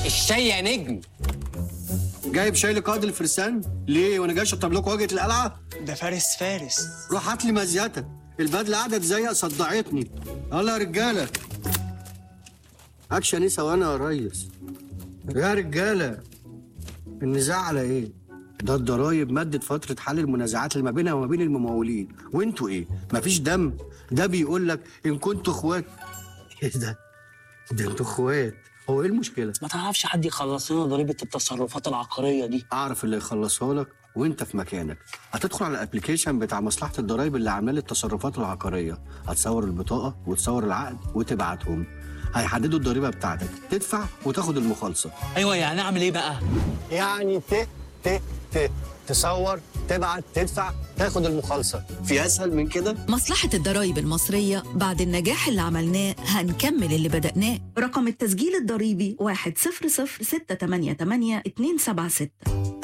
الشاي يا نجم جايب شاي لقائد الفرسان ليه وانا جاي اشطب لكم واجهه القلعه ده فارس فارس روح هات لي مزيتك البدله قعدت زيق صدعتني يلا يا رجاله اكشن ايه سوانا يا ريس يا رجاله النزاع على ايه ده الضرايب مدت فترة حل المنازعات اللي ما بينها وما بين الممولين وانتوا ايه مفيش دم ده بيقول لك ان كنتوا اخوات ايه ده ده انتوا اخوات هو ايه المشكلة ما تعرفش حد يخلص لنا ضريبه التصرفات العقاريه دي اعرف اللي يخلصها لك وانت في مكانك هتدخل على الابلكيشن بتاع مصلحه الضرايب اللي عامله لي التصرفات العقاريه هتصور البطاقه وتصور العقد وتبعتهم هيحددوا الضريبه بتاعتك تدفع وتاخد المخالصه ايوه يعني اعمل ايه بقى يعني ت ت ت تصور تبعت تدفع تاخد المخالصه في اسهل من كده مصلحة الضرايب المصرية بعد النجاح اللي عملناه هنكمل اللي بدأناه رقم التسجيل الضريبي 100688276